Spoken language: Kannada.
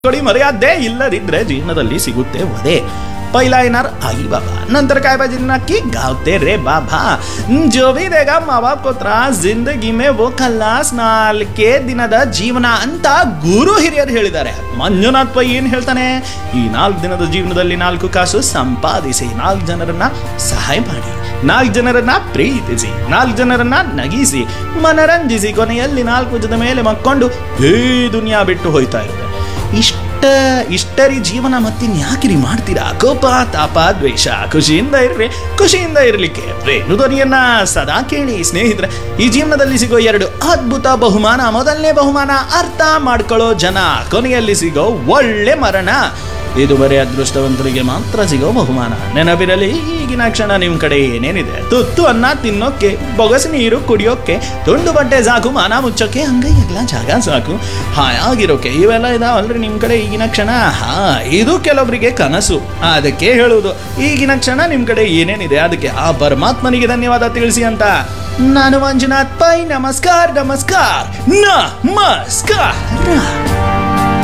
ಕೊಡಿ ಮರ್ಯಾದೆ ಇಲ್ಲದಿದ್ರೆ ಜೀವನದಲ್ಲಿ ಸಿಗುತ್ತೆ ಒದೆ पहिला येणार आई बाबा नंतर काय पाहिजे नक्की गावते रे बाबा जो भी देगा माँ बाप को त्रास जिंदगी में वो खल्लाಸ್ ನಾಲ್ಕೇ ದಿನದ ಜೀವನ ಅಂತ ಗುರು ಹಿರಿಯರು ಹೇಳಿದ್ದಾರೆ ಮಂಜುನಾಥ್ ಪೈ ಏನ್ ಹೇಳ್ತಾನೆ ಈ ನಾಲ್ಕು ದಿನದ ಜೀವನದಲ್ಲಿ ನಾಲ್ಕು ಕಾಸು ಸಂಪಾದಿಸಿ ನಾಲ್ಕು ಜನರನ್ನ ಸಹಾಯ ಮಾಡಿ ನಾಲ್ಕು ಜನರನ್ನ ಪ್ರೀತಿಸಿ ನಾಲ್ಕು ಜನರನ್ನ ನಗಿಸಿ ಮನರಂಜಿಸಿ ಕೊನೆಯಲ್ಲಿ ನಾಲ್ಕು ಜನ ಮೇಲೆ ಮಕ್ಕೊಂಡು ಹೇ ದುನಿಯಾ ಬಿಟ್ಟು ಹೋಯ್ತಾ ಇರುತ್ತೆ ಇಷ್ಟ ಇಷ್ಟರಿ ಜೀವನ ಮತ್ತಿನ್ ಯಾಕಿರಿ ಮಾಡ್ತೀರಾ ಕೋಪ ತಾಪ ದ್ವೇಷ ಖುಷಿಯಿಂದ ಇರ್ರಿ ಖುಷಿಯಿಂದ ಇರಲಿಕ್ಕೆ ರೇಣು ಧ್ವನಿಯನ್ನ ಸದಾ ಕೇಳಿ ಸ್ನೇಹಿತರೆ ಈ ಜೀವನದಲ್ಲಿ ಸಿಗೋ ಎರಡು ಅದ್ಭುತ ಬಹುಮಾನ ಮೊದಲನೇ ಬಹುಮಾನ ಅರ್ಥ ಮಾಡ್ಕೊಳ್ಳೋ ಜನ ಕೊನೆಯಲ್ಲಿ ಸಿಗೋ ಒಳ್ಳೆ ಮರಣ ಇದು ಬರೀ ಅದೃಷ್ಟವಂತರಿಗೆ ಮಾತ್ರ ಸಿಗೋ ಬಹುಮಾನ ನೆನಪಿರಲಿ ಈಗಿನ ಕ್ಷಣ ನಿಮ್ ಕಡೆ ಏನೇನಿದೆ ತುತ್ತು ಅನ್ನ ತಿನ್ನೋಕೆ ಬೊಗಸು ನೀರು ಕುಡಿಯೋಕೆ ತುಂಡು ಬಟ್ಟೆ ಸಾಕು ಮಾನ ಮುಚ್ಚೋಕೆ ಹಂಗೆ ಎಲ್ಲ ಜಾಗ ಸಾಕು ಹಾಯಾಗಿರೋಕೆ ಇವೆಲ್ಲ ಇದಾವಲ್ರಿ ನಿಮ್ ಕಡೆ ಈಗಿನ ಕ್ಷಣ ಹಾ ಇದು ಕೆಲವರಿಗೆ ಕನಸು ಅದಕ್ಕೆ ಹೇಳುವುದು ಈಗಿನ ಕ್ಷಣ ನಿಮ್ ಕಡೆ ಏನೇನಿದೆ ಅದಕ್ಕೆ ಆ ಪರಮಾತ್ಮನಿಗೆ ಧನ್ಯವಾದ ತಿಳಿಸಿ ಅಂತ ನಾನು ಮಂಜುನಾಥ್ ಪೈ ನಮಸ್ಕಾರ ನಮಸ್ಕಾರ ನಮಸ್ಕಾರ